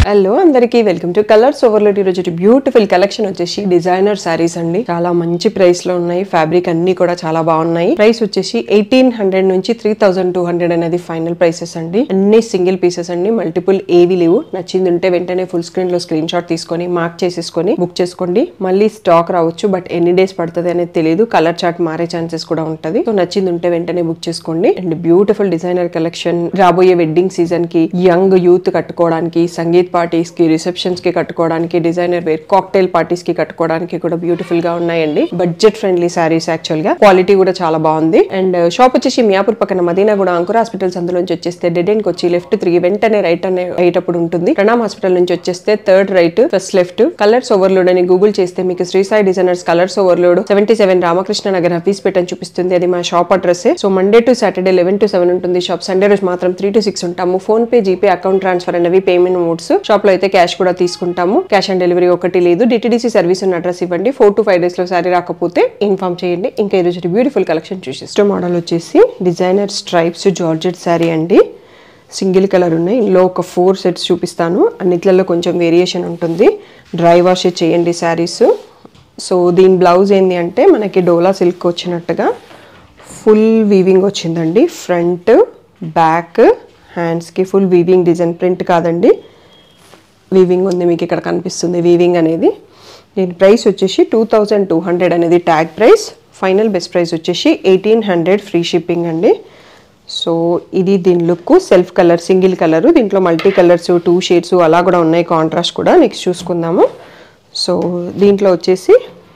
hello అందరికీ welcome to colours overload ఈరోజు beautiful collection వచ్చేసి డిజైనర్ శారీస్ అండి చాలా మంచి ప్రైస్ లో ఉన్నాయి ఫ్యాబ్రిక్ అన్ని కూడా చాలా బాగున్నాయి ప్రైస్ వచ్చేసి ఎయిటీన్ హండ్రెడ్ నుంచి త్రీ థౌసండ్ టూ హండ్రెడ్ అనేది ఫైనల్ ప్రైసెస్ అండి అన్ని సింగిల్ పీసెస్ అండి మల్టిపుల్ ఏవి లేవు నచ్చింది ఉంటే వెంటనే ఫుల్ స్క్రీన్ లో స్క్రీన్ షాట్ తీసుకొని మార్క్ చేసేసుకొని బుక్ చేసుకోండి మళ్ళీ స్టాక్ రావచ్చు బట్ ఎన్ని డేస్ పడుతుంది అనేది తెలియదు కలర్ చార్ట్ మారే ఛాన్సెస్ కూడా ఉంటది సో నచ్చింది ఉంటే వెంటనే బుక్ చేసుకోండి అండ్ బ్యూటిఫుల్ డిజైనర్ కలెక్షన్ రాబోయే వెడ్డింగ్ సీజన్ కి యంగ్ యూత్ కట్టుకోవడానికి సంగీత్ పార్టీస్ కి రిసెప్షన్స్ కి కట్టుకోవడానికి డిజైనర్ వేర్ కాక్టైల్ పార్టీస్ కి కట్టుకోవడానికి కూడా బ్యూటిఫుల్ గా ఉన్నాయండి బడ్జెట్ ఫ్రెండ్లీ శారీస్ యాక్చువల్ గా క్వాలిటీ కూడా చాలా బాగుంది అండ్ షాప్ వచ్చేసి మియాపూర్ పక్కన మదీనా కూడా అంకుర్ హాస్పిటల్స్ అందులోంచి వచ్చేస్తే డెడ్ ఎండ్ కి వచ్చి లెఫ్ట్ తిరిగి వెంటనే రైట్ అనే అయ్యేటప్పుడు ఉంటుంది ప్రణామ్ హాస్పిటల్ నుంచి వచ్చేస్తే third right first left colours overload అని గూగుల్ చేస్తే మీకు Shri Sai designers colours overload seventy seven Ramakrishna Nagar Hafeezpet అని చూపిస్తుంది అది మా shop address so Monday to Saturday eleven to seven ఉంటుంది షాప్ సండే రోజు మాత్రం త్రీ టు సిక్స్ ఉంటాము PhonePe GPay account transfer అనేవి పేమెంట్ మోడ్స్ షాప్ లో అయితే క్యాష్ కూడా తీసుకుంటాము క్యాష్ ఆన్ డెలివరీ ఒకటి లేదు డిటిడిసి సర్వీస్ ఉన్న అడ్రస్ ఇవ్వండి ఫోర్ టు ఫైవ్ డేస్ లో సారీ రాకపోతే ఇన్ఫార్మ్ చేయండి ఇంకా ఈ రోజు బ్యూటిఫుల్ కలెక్షన్ చూసి మోడల్ వచ్చేసి డిజైనర్ స్ట్రైప్స్ జార్జెట్ శారీ అండి సింగిల్ కలర్ ఉన్నాయి ఇందులో ఒక ఫోర్ సెట్స్ చూపిస్తాను అన్నిట్లలో కొంచెం వేరియేషన్ ఉంటుంది డ్రై వాష్ చేయండి శారీస్ సో దీని బ్లౌజ్ ఏంటి అంటే మనకి డోలా సిల్క్ వచ్చినట్టుగా ఫుల్ వీవింగ్ వచ్చిందండి ఫ్రంట్ బ్యాక్ హ్యాండ్స్కి ఫుల్ వీవింగ్ డిజైన్ ప్రింట్ కాదండి వీవింగ్ ఉంది మీకు ఇక్కడ కనిపిస్తుంది వీవింగ్ అనేది దీని ప్రైస్ వచ్చేసి టూ థౌజండ్ టూ హండ్రెడ్ అనేది tag price final best price వచ్చేసి ఎయిటీన్ హండ్రెడ్ ఫ్రీ షిప్పింగ్ అండి సో ఇది దీని look self colour single colour దీంట్లో మల్టీ కలర్స్ టూ షేడ్స్ అలా కూడా ఉన్నాయి కాంట్రాస్ట్ కూడా నెక్స్ట్ చూసుకుందాము సో దీంట్లో వచ్చేసి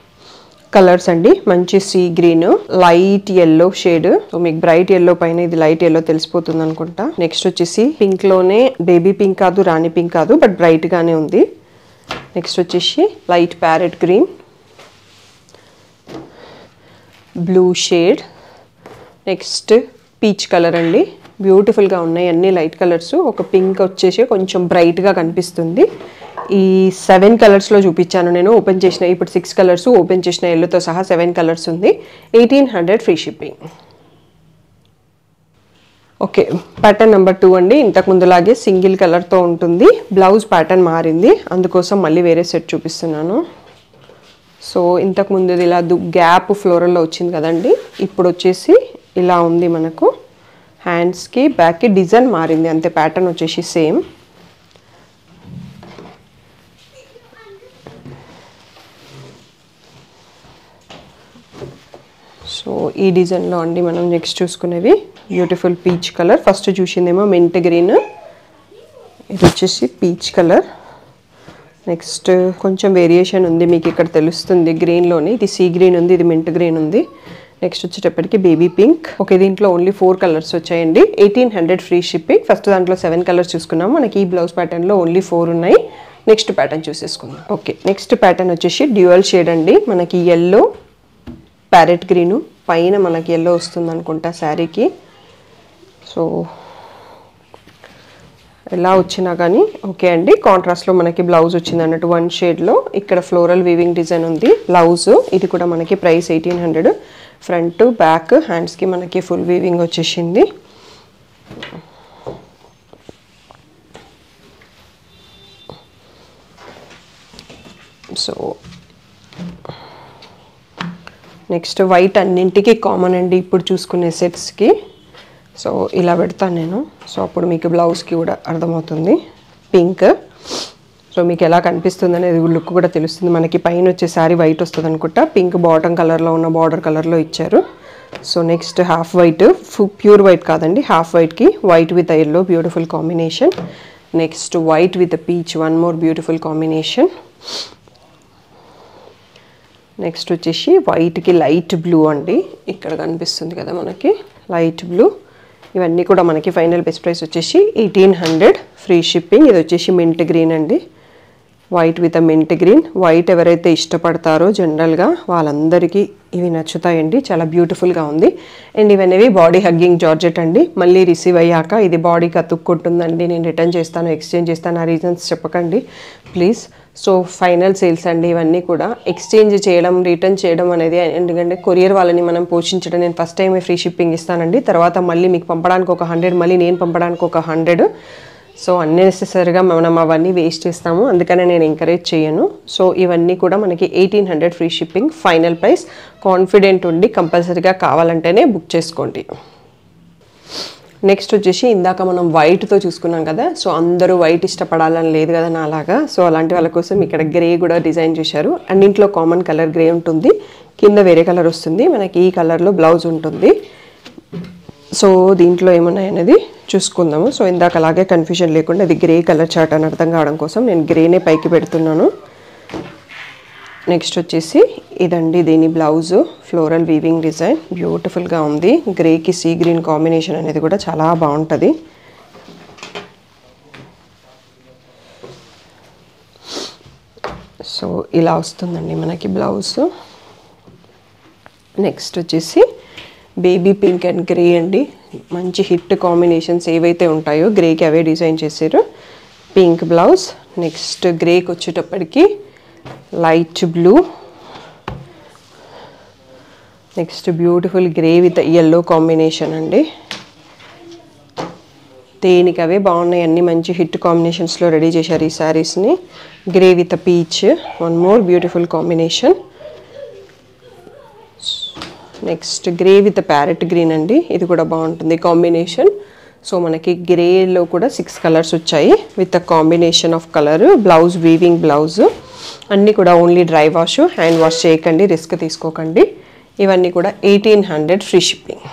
కలర్స్ అండి మంచి sea green light yellow shade so మీకు బ్రైట్ ఎల్లో పైన ఇది లైట్ ఎల్లో తెలిసిపోతుంది అనుకుంటా నెక్స్ట్ వచ్చేసి పింక్ లోనే బేబీ పింక్ కాదు రాణి పింక్ కాదు బట్ బ్రైట్ గానే ఉంది నెక్స్ట్ వచ్చేసి light parrot green blue shade next peach colour అండి బ్యూటిఫుల్గా ఉన్నాయి అన్ని లైట్ కలర్స్ ఒక పింక్ వచ్చేసి కొంచెం బ్రైట్గా కనిపిస్తుంది ఈ సెవెన్ కలర్స్లో చూపించాను నేను ఓపెన్ చేసిన ఇప్పుడు సిక్స్ కలర్స్ ఓపెన్ చేసిన ఎల్లుతో సహా సెవెన్ కలర్స్ ఉంది eighteen hundred free shipping okay pattern number two అండి ఇంతకు ముందులాగే సింగిల్ కలర్తో ఉంటుంది బ్లౌజ్ ప్యాటర్న్ మారింది అందుకోసం మళ్ళీ వేరే సెట్ చూపిస్తున్నాను సో ఇంతకు ముందు ఇలా గ్యాప్ ఫ్లోరల్లో వచ్చింది కదండి ఇప్పుడు వచ్చేసి ఇలా ఉంది మనకు హ్యాండ్స్కి బ్యాక్కి డిజైన్ మారింది అంతే ప్యాటర్న్ వచ్చేసి సేమ్ సో ఈ డిజైన్లో అండి మనం నెక్స్ట్ చూసుకునేవి బ్యూటిఫుల్ పీచ్ కలర్ ఫస్ట్ చూసిందేమో మెంట్ గ్రీన్ ఇది వచ్చేసి పీచ్ కలర్ నెక్స్ట్ కొంచెం వేరియేషన్ ఉంది మీకు ఇక్కడ తెలుస్తుంది గ్రీన్లోని ఇది సీ గ్రీన్ ఉంది ఇది మెంట్ గ్రీన్ ఉంది నెక్స్ట్ వచ్చేటప్పటికి బేబీ పింక్ ఓకే దీంట్లో ఓన్లీ ఫోర్ కలర్స్ వచ్చాయండి eighteen hundred free shipping first దాంట్లో సెవెన్ కలర్స్ చూసుకున్నాం మనకి ఈ బ్లౌజ్ ప్యాటర్న్లో ఓన్లీ ఫోర్ ఉన్నాయి నెక్స్ట్ ప్యాటర్న్ చూసేసుకుందాం ఓకే నెక్స్ట్ ప్యాటర్న్ వచ్చేసి డ్యూయల్ షేడ్ అండి మనకి ఎల్లో ప్యారెట్ గ్రీను పైన మనకి ఎల్లో వస్తుంది అనుకుంటా శారీకి సో ఎలా వచ్చినా కానీ ఓకే అండి కాంట్రాస్ట్లో మనకి బ్లౌజ్ వచ్చింది అన్నట్టు వన్ షేడ్లో ఇక్కడ ఫ్లోరల్ వీవింగ్ డిజైన్ ఉంది బ్లౌజ్ ఇది కూడా మనకి price eighteen hundred front back హ్యాండ్స్కి మనకి ఫుల్ వీవింగ్ వచ్చేసింది సో నెక్స్ట్ వైట్ అన్నింటికి కామన్ అండి ఇప్పుడు చూసుకునే సెట్స్కి సో ఇలా పెడతాను నేను సో అప్పుడు మీకు బ్లౌజ్కి కూడా అర్థమవుతుంది పింక్ సో మీకు ఎలా కనిపిస్తుంది అనేది లుక్ కూడా తెలుస్తుంది మనకి పైన వచ్చేసారి వైట్ వస్తుంది అనుకుంటా పింక్ బాటమ్ కలర్లో ఉన్న బార్డర్ కలర్లో ఇచ్చారు so next half white pure white కాదండి హాఫ్ వైట్కి white with yellow beautiful combination next white with peach one more beautiful combination next వచ్చేసి వైట్కి లైట్ బ్లూ అండి ఇక్కడ కనిపిస్తుంది కదా మనకి లైట్ బ్లూ ఇవన్నీ కూడా మనకి ఫైనల్ బెస్ట్ ప్రైస్ వచ్చేసి ఎయిటీన్ హండ్రెడ్ ఫ్రీ షిప్పింగ్ ఇది వచ్చేసి మింట్ గ్రీన్ అండి white with mint green white ఎవరైతే ఇష్టపడతారో జనరల్గా వాళ్ళందరికీ ఇవి నచ్చుతాయండి చాలా బ్యూటిఫుల్గా ఉంది అండ్ ఇవనేవి బాడీ హగ్గింగ్ జార్జెట్ అండి మళ్ళీ రిసీవ్ అయ్యాక ఇది బాడీకి అతుక్కుంటుందండి నేను రిటర్న్ చేస్తాను ఎక్స్చేంజ్ చేస్తాను ఆ రీజన్స్ చెప్పకండి ప్లీజ్ సో ఫైనల్ సేల్స్ అండి ఇవన్నీ కూడా ఎక్స్చేంజ్ చేయడం రిటర్న్ చేయడం అనేది ఎందుకంటే కొరియర్ వాళ్ళని మనం పోషించడం నేను ఫస్ట్ టైమే ఫ్రీ షిప్పింగ్ ఇస్తానండి తర్వాత మళ్ళీ మీకు పంపడానికి ఒక హండ్రెడ్ మళ్ళీ నేను పంపడానికి ఒక హండ్రెడ్ సో అన్నెసెసరీగా మనం అవన్నీ వేస్ట్ చేస్తాము అందుకనే నేను ఎంకరేజ్ చేయను సో ఇవన్నీ కూడా మనకి eighteen hundred free shipping final price confident ఉండి కంపల్సరీగా కావాలంటేనే బుక్ చేసుకోండి నెక్స్ట్ వచ్చేసి ఇందాక మనం వైట్తో చూసుకున్నాం కదా సో అందరూ వైట్ ఇష్టపడాలని లేదు కదా నాలాగా సో అలాంటి వాళ్ళ కోసం ఇక్కడ గ్రే కూడా డిజైన్ చేశారు అన్నింట్లో కామన్ కలర్ గ్రే ఉంటుంది కింద వేరే కలర్ వస్తుంది మనకి ఈ కలర్లో బ్లౌజ్ ఉంటుంది సో దీంట్లో ఏమున్నాయి అనేది చూసుకుందాము సో ఇందాక అలాగే కన్ఫ్యూజన్ లేకుండా ఇది గ్రే కలర్ చార్ట్ అని అర్థం కావడం కోసం నేను గ్రేనే పైకి పెడుతున్నాను నెక్స్ట్ వచ్చేసి ఇదండి దీని బ్లౌజ్ ఫ్లోరల్ వీవింగ్ డిజైన్ బ్యూటిఫుల్గా ఉంది గ్రేకి సీ గ్రీన్ కాంబినేషన్ అనేది కూడా చాలా బాగుంటుంది సో ఇలా వస్తుందండి మనకి బ్లౌజ్ నెక్స్ట్ వచ్చేసి బేబీ పింక్ అండ్ గ్రే అండి మంచి హిట్ కాంబినేషన్స్ ఏవైతే ఉంటాయో గ్రేకి అవే డిజైన్ చేశారు పింక్ బ్లౌజ్ నెక్స్ట్ గ్రేకి వచ్చేటప్పటికి light blue next beautiful grey with yellow combination అండి దేనికి అవే బాగున్నాయి అన్ని మంచి హిట్ కాంబినేషన్స్లో రెడీ చేశారు ఈ శారీస్ని grey with peach one more beautiful combination next grey with parrot green అండి ఇది కూడా బాగుంటుంది కాంబినేషన్ సో మనకి గ్రేలో కూడా సిక్స్ కలర్స్ వచ్చాయి with a combination of colour blouse weaving blouse అన్నీ కూడా only dry wash hand wash చేయకండి రిస్క్ తీసుకోకండి ఇవన్నీ కూడా eighteen hundred free shipping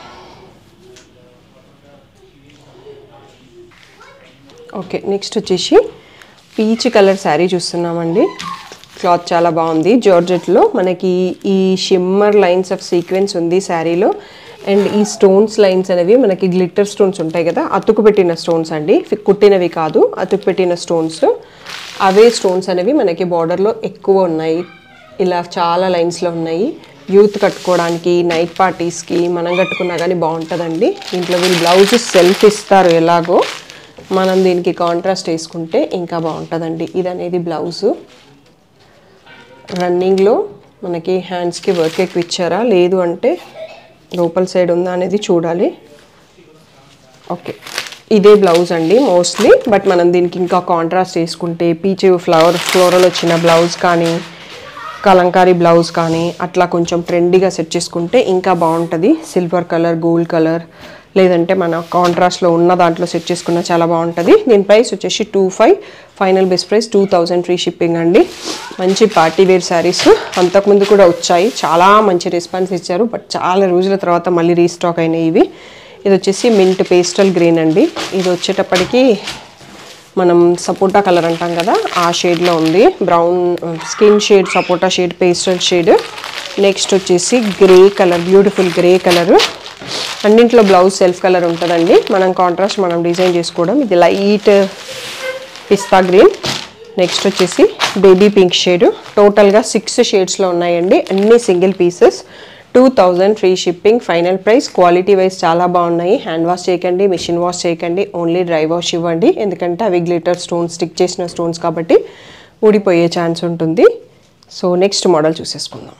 okay next వచ్చేసి పీచ్ కలర్ శారీ చూస్తున్నామండి క్లాత్ చాలా బాగుంది జార్జెట్లో మనకి ఈ షిమ్మర్ లైన్స్ ఆఫ్ సీక్వెన్స్ ఉంది శారీలో అండ్ ఈ స్టోన్స్ లైన్స్ అనేవి మనకి గ్లిట్టర్ స్టోన్స్ ఉంటాయి కదా అతుకు పెట్టిన స్టోన్స్ అండి ఫి- కుట్టినవి కాదు అతుకు పెట్టిన స్టోన్స్ అవే స్టోన్స్ అనేవి మనకి బార్డర్లో ఎక్కువ ఉన్నాయి ఇలా చాలా లైన్స్లో ఉన్నాయి యూత్ కట్టుకోవడానికి నైట్ పార్టీస్కి మనం కట్టుకున్నా కానీ బాగుంటుందండి దీంట్లో వీళ్ళు బ్లౌజ్ సెల్ఫ్ ఇస్తారు ఎలాగో మనం దీనికి కాంట్రాస్ట్ వేసుకుంటే ఇంకా బాగుంటుందండి ఇది అనేది బ్లౌజు రన్నింగ్లో మనకి హ్యాండ్స్కి వర్క్ ఎక్కువ ఇచ్చారా లేదు అంటే లోపల సైడ్ ఉందా అనేది చూడాలి ఓకే ఇదే బ్లౌజ్ అండి మోస్ట్లీ బట్ మనం దీనికి ఇంకా కాంట్రాస్ట్ వేసుకుంటే పీచ్ ఫ్లవర్ ఫ్లోరల్ వచ్చిన బ్లౌజ్ కానీ కలంకారీ బ్లౌజ్ కానీ అట్లా కొంచెం ట్రెండీగా సెట్ చేసుకుంటే ఇంకా బాగుంటుంది సిల్వర్ కలర్ గోల్డ్ కలర్ లేదంటే మన కాంట్రాస్ట్లో ఉన్న దాంట్లో సెట్ చేసుకున్న చాలా బాగుంటుంది దీని ప్రైస్ వచ్చేసి two five final best price two thousand free shipping అండి మంచి పార్టీ వేర్ శారీస్ అంతకుముందు కూడా వచ్చాయి చాలా మంచి రెస్పాన్స్ ఇచ్చారు బట్ చాలా రోజుల తర్వాత మళ్ళీ రీస్టాక్ అయినాయి ఇవి ఇది వచ్చేసి మింట్ పేస్టల్ గ్రీన్ అండి ఇది వచ్చేటప్పటికి మనం సపోటా కలర్ అంటాం కదా ఆ షేడ్లో ఉంది brown skin shade sapota shade pastel shade next వచ్చేసి grey colour beautiful grey colour అన్నింట్లో బ్లౌజ్ సెల్ఫ్ కలర్ ఉంటుందండి మనం కాంట్రాస్ట్ మనం డిజైన్ చేసుకోవడం ఇది లైట్ పిస్తా గ్రీన్ నెక్స్ట్ వచ్చేసి బేబీ పింక్ షేడ్ టోటల్గా సిక్స్ షేడ్స్లో ఉన్నాయండి అన్ని single pieces two thousand free shipping final price quality wise చాలా బాగున్నాయి హ్యాండ్ వాష్ చేయకండి మిషన్ వాష్ చేయకండి ఓన్లీ డ్రై వాష్ ఇవ్వండి ఎందుకంటే అవి గ్లిటర్ స్టోన్స్ స్టిక్ చేసిన స్టోన్స్ కాబట్టి ఊడిపోయే ఛాన్స్ ఉంటుంది సో నెక్స్ట్ మోడల్ చూసేసుకుందాం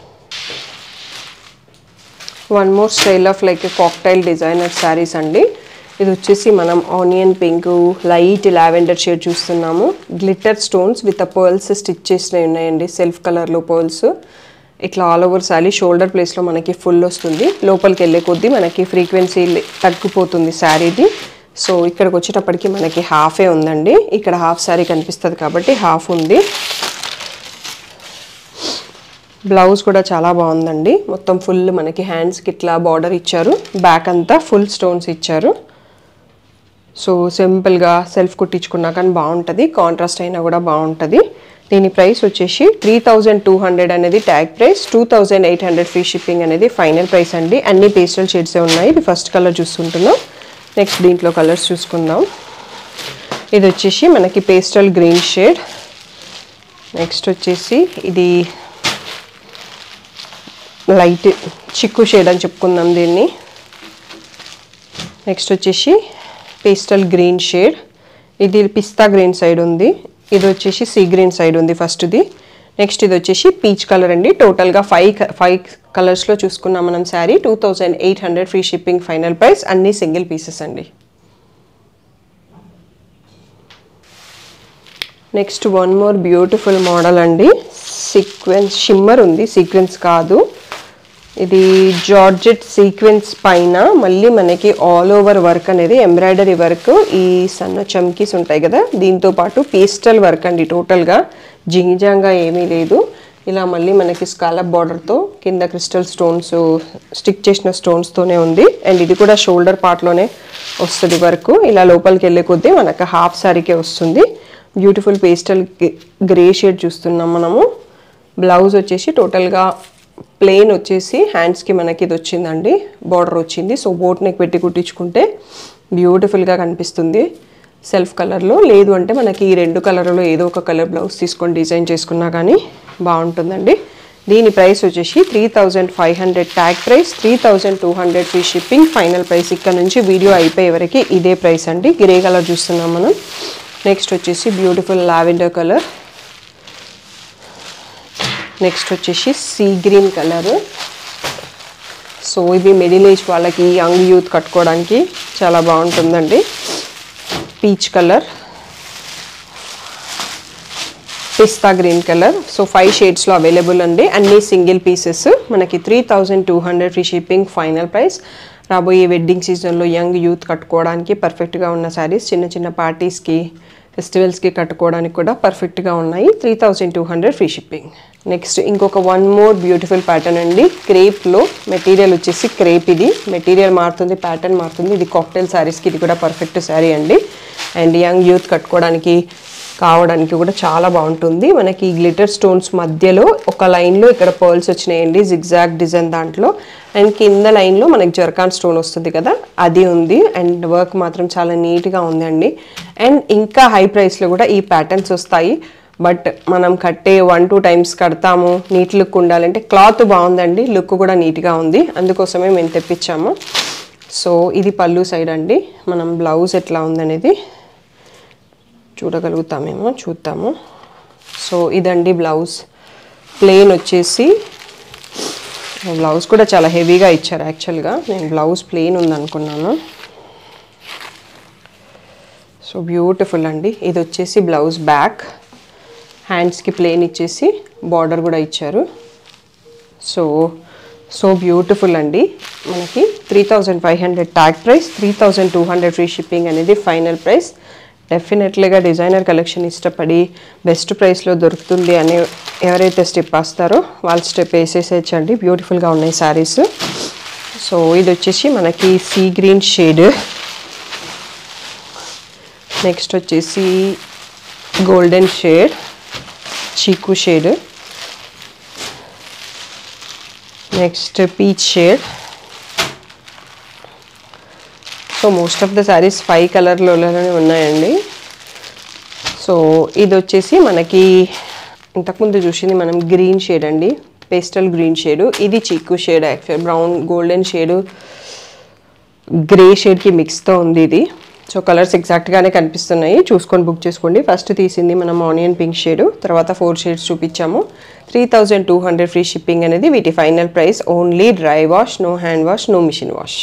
one more style of like cocktail designer saris అండి ఇది వచ్చేసి మనం onion pink light lavender shade చూస్తున్నాము glitter stones with pearls stitch చేసినవి ఉన్నాయండి సెల్ఫ్ కలర్లో పర్ల్స్ ఇట్లా ఆల్ ఓవర్ శారీ షోల్డర్ ప్లేస్లో మనకి ఫుల్ వస్తుంది లోపలికి వెళ్ళే కొద్దీ మనకి ఫ్రీక్వెన్సీ తగ్గిపోతుంది శారీది సో ఇక్కడికి వచ్చేటప్పటికి మనకి హాఫే ఉందండి ఇక్కడ హాఫ్ శారీ కనిపిస్తుంది కాబట్టి హాఫ్ ఉంది బ్లౌజ్ కూడా చాలా బాగుందండి మొత్తం ఫుల్ మనకి హ్యాండ్స్కి ఇట్లా బార్డర్ ఇచ్చారు బ్యాక్ అంతా ఫుల్ స్టోన్స్ ఇచ్చారు సో సింపుల్గా సెల్ఫ్ కుట్టించుకున్నా కానీ బాగుంటుంది కాంట్రాస్ట్ అయినా కూడా బాగుంటుంది దీని ప్రైస్ వచ్చేసి త్రీ థౌజండ్ టూ హండ్రెడ్ అనేది tag price two thousand eight hundred free shipping అనేది ఫైనల్ ప్రైస్ అండి అన్ని పేస్టల్ షేడ్సే ఉన్నాయి ఇది ఫస్ట్ కలర్ చూస్తుంటున్నాం నెక్స్ట్ దీంట్లో కలర్స్ చూసుకుందాం ఇది వచ్చేసి మనకి పేస్టల్ గ్రీన్ షేడ్ నెక్స్ట్ వచ్చేసి ఇది లైట్ చిక్కు షేడ్ అని చెప్పుకుందాం దీన్ని నెక్స్ట్ వచ్చేసి పేస్టల్ గ్రీన్ షేడ్ ఇది పిస్తా గ్రీన్ సైడ్ ఉంది ఇది వచ్చేసి సీ గ్రీన్ సైడ్ ఉంది ఫస్ట్ది నెక్స్ట్ ఇది వచ్చేసి పీచ్ కలర్ అండి టోటల్గా ఫైవ్ ఫైవ్ కలర్స్లో చూసుకున్నాం మనం sari two thousand eight hundred free shipping final price అన్ని సింగిల్ పీసెస్ అండి next one more beautiful model అండి సీక్వెన్స్ షిమ్మర్ ఉంది సీక్వెన్స్ కాదు ఇది జార్జెట్ సీక్వెన్స్ పైన మళ్ళీ మనకి ఆల్ ఓవర్ వర్క్ అనేది ఎంబ్రాయిడరీ వర్క్ ఈ సన్న చమ్కీస్ ఉంటాయి కదా దీంతో పాటు పేస్టల్ వర్క్ అండి టోటల్గా జింగిజాంగా ఏమీ లేదు ఇలా మళ్ళీ మనకి స్కాలప్ బార్డర్తో కింద క్రిస్టల్ స్టోన్స్ స్టిక్ చేసిన స్టోన్స్తోనే ఉంది అండ్ ఇది కూడా షోల్డర్ పార్ట్లోనే వస్తుంది వర్క్ ఇలా లోపలికి వెళ్ళే కొద్దీ మనకు హాఫ్ సారీకే వస్తుంది బ్యూటిఫుల్ పేస్టల్ గ్రే షేడ్ చూస్తున్నాం మనము బ్లౌజ్ వచ్చేసి టోటల్గా ప్లెయిన్ వచ్చేసి హ్యాండ్స్కి మనకి ఇది వచ్చిందండి బార్డర్ వచ్చింది సో బోట్ నెక్ పెట్టి కుట్టించుకుంటే బ్యూటిఫుల్గా కనిపిస్తుంది సెల్ఫ్ కలర్లో లేదు అంటే మనకి ఈ రెండు కలర్లో ఏదో ఒక కలర్ బ్లౌజ్ తీసుకొని డిజైన్ చేసుకున్నా కానీ బాగుంటుందండి దీని ప్రైస్ వచ్చేసి three thousand five hundred tag price three thousand two hundred free shipping final price ఇక్కడ నుంచి వీడియో అయిపోయే వరకు ఇదే ప్రైస్ అండి గ్రే కలర్ చూస్తున్నాం మనం నెక్స్ట్ వచ్చేసి బ్యూటిఫుల్ లావెండర్ కలర్ నెక్స్ట్ వచ్చేసి సీ గ్రీన్ కలర్ సో ఇది మిడిల్ ఏజ్ వాళ్ళకి యంగ్ యూత్ కట్టుకోవడానికి చాలా బాగుంటుందండి peach colour pista green colour so five షేడ్స్లో అవైలబుల్ అండి అన్ని సింగిల్ పీసెస్ మనకి three thousand two hundred free shipping final price రాబోయే వెడ్డింగ్ సీజన్లో యంగ్ యూత్ కట్టుకోవడానికి పర్ఫెక్ట్గా ఉన్న శారీస్ చిన్న చిన్న పార్టీస్కి ఫెస్టివల్స్కి కట్టుకోవడానికి కూడా పర్ఫెక్ట్గా ఉన్నాయి three thousand two hundred free shipping next ఇంకొక వన్ మోర్ బ్యూటిఫుల్ ప్యాటర్న్ అండి క్రేప్లో మెటీరియల్ వచ్చేసి క్రేప్ ఇది మెటీరియల్ మారుతుంది ప్యాటర్న్ మారుతుంది ఇది కాక్టైల్ శారీస్కి ఇది కూడా పర్ఫెక్ట్ శారీ అండి అండ్ యంగ్ యూత్ కట్టుకోవడానికి కావడానికి కూడా చాలా బాగుంటుంది మనకి గ్లిటర్ స్టోన్స్ మధ్యలో ఒక లైన్లో ఇక్కడ పర్ల్స్ వచ్చినాయండి జిగ్జాగ్ డిజైన్ దాంట్లో అండ్ కింద లైన్లో మనకి జర్కాన్ స్టోన్ వస్తుంది కదా అది ఉంది అండ్ వర్క్ మాత్రం చాలా నీట్గా ఉందండి అండ్ ఇంకా హై ప్రైస్లో కూడా ఈ ప్యాటర్న్స్ వస్తాయి బట్ మనం కట్టే వన్ టూ టైమ్స్ కడతాము నీట్ లుక్ ఉండాలంటే క్లాత్ బాగుందండి లుక్ కూడా నీట్గా ఉంది అందుకోసమే మేము తెప్పించాము సో ఇది పళ్ళు సైడ్ అండి మనం బ్లౌజ్ ఎట్లా ఉందనేది చూడగలుగుతామేమో చూద్దాము సో ఇదండి బ్లౌజ్ ప్లెయిన్ వచ్చేసి బ్లౌజ్ కూడా చాలా హెవీగా ఇచ్చారు యాక్చువల్గా నేను బ్లౌజ్ ప్లెయిన్ ఉందనుకున్నాను సో బ్యూటిఫుల్ అండి ఇది వచ్చేసి బ్లౌజ్ బ్యాక్ హ్యాండ్స్కి ప్లెయిన్ ఇచ్చేసి బార్డర్ కూడా ఇచ్చారు సో సో బ్యూటిఫుల్ అండి మనకి three thousand five hundred tag price three thousand two hundred free shipping అనేది ఫైనల్ ప్రైస్ డెఫినెట్లీగా డిజైనర్ కలెక్షన్ ఇష్టపడి బెస్ట్ ప్రైస్లో దొరుకుతుంది అని ఎవరైతే స్టెప్ వేస్తారో వాళ్ళ స్టెప్ వేసేసేయచ్చండి బ్యూటిఫుల్గా ఉన్నాయి శారీస్ సో ఇది వచ్చేసి మనకి సీ గ్రీన్ షేడ్ నెక్స్ట్ వచ్చేసి గోల్డెన్ షేడ్ చీకు shade next peach shade so most of the saris five కలర్లోనే ఉన్నాయండి సో ఇది వచ్చేసి మనకి ఇంతకుముందు చూసింది మనం గ్రీన్ షేడ్ అండి పేస్టల్ గ్రీన్ షేడ్ ఇది చీకు shade actual brown golden shade grey షేడ్కి మిక్స్తో ఉంది ఇది సో కలర్స్ ఎగ్జాక్ట్గానే కనిపిస్తున్నాయి చూసుకొని బుక్ చేసుకోండి ఫస్ట్ తీసింది మనం ఆనియన్ పింక్ షేడ్ తర్వాత ఫోర్ షేడ్స్ చూపించాము three thousand two hundred free shipping అనేది వీటి final price only dry wash no hand wash no machine wash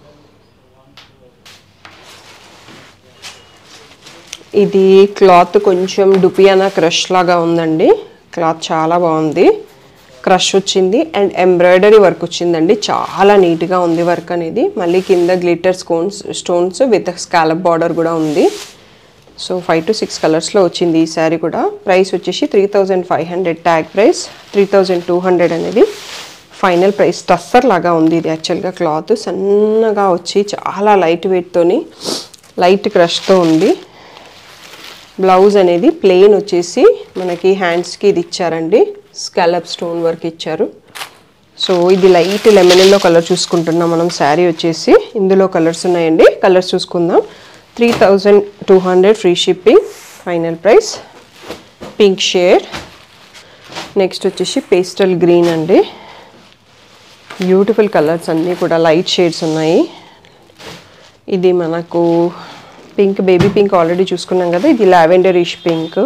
ఇది క్లాత్ కొంచెం డుపియానా క్రష్ లాగా ఉందండి క్లాత్ చాలా బాగుంది క్రష్ వచ్చింది అండ్ ఎంబ్రాయిడరీ వర్క్ వచ్చిందండి చాలా నీట్గా ఉంది వర్క్ అనేది మళ్ళీ కింద glitter stones stones with scallop border కూడా ఉంది సో ఫైవ్ టు సిక్స్ కలర్స్లో వచ్చింది ఈ శారీ కూడా ప్రైస్ వచ్చేసి three thousand five hundred tag price three thousand two hundred అనేది ఫైనల్ ప్రైస్ టస్సర్ లాగా ఉంది ఇది యాక్చువల్గా క్లాత్ సన్నగా వచ్చి చాలా లైట్ వెయిట్తోని లైట్ క్రష్తో ఉంది బ్లౌజ్ అనేది ప్లెయిన్ వచ్చేసి మనకి హ్యాండ్స్కి ఇది ఇచ్చారండి స్కాలప్ స్టోన్ వర్క్ ఇచ్చారు సో ఇది లైట్ లెమనెల్లో కలర్ చూసుకుంటున్నాం మనం శారీ వచ్చేసి ఇందులో కలర్స్ ఉన్నాయండి కలర్స్ చూసుకుందాం three thousand two hundred free shipping final price pink shade next వచ్చేసి పేస్టల్ గ్రీన్ అండి బ్యూటిఫుల్ కలర్స్ అన్నీ కూడా లైట్ షేడ్స్ ఉన్నాయి ఇది మనకు పింక్ బేబీ పింక్ ఆల్రెడీ చూసుకున్నాం కదా ఇది లావెండరిష్ పింక్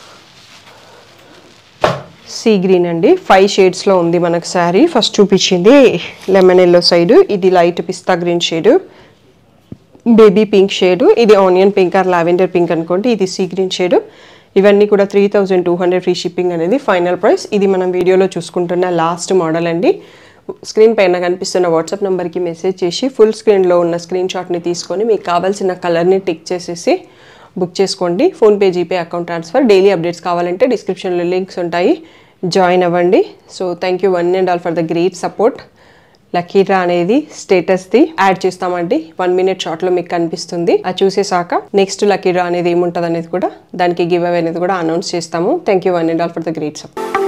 సీ గ్రీన్ అండి ఫైవ్ షేడ్స్లో ఉంది మనకు శారీ ఫస్ట్ చూపించింది లెమన్ ఎల్లో సైడ్ ఇది లైట్ పిస్తా green shade baby pink shade ఇది onion pink or lavender pink అనుకోండి ఇది సీ గ్రీన్ షేడ్ ఇవన్నీ కూడా three thousand two hundred free shipping అనేది ఫైనల్ ప్రైస్ ఇది మనం వీడియోలో చూసుకుంటున్న లాస్ట్ మోడల్ అండి స్క్రీన్ పైన కనిపిస్తున్న వాట్సాప్ నెంబర్కి మెసేజ్ చేసి ఫుల్ స్క్రీన్లో ఉన్న స్క్రీన్ షాట్ని తీసుకొని మీకు కావాల్సిన కలర్ని టిక్ చేసేసి బుక్ చేసుకోండి PhonePe GPay account transfer daily updates కావాలంటే డిస్క్రిప్షన్లో లింక్స్ ఉంటాయి జాయిన్ అవ్వండి so thank you one and all for the great support lucky draw అనేది స్టేటస్ది యాడ్ చేస్తామండి వన్ మినిట్ షార్ట్లో మీకు కనిపిస్తుంది అది చూసేసాక నెక్స్ట్ లక్కీ డ్రా అనేది ఏముంటుంది అనేది కూడా దానికి గివ్ అవే అనేది కూడా అనౌన్స్ చేస్తాము thank you one and all for the great support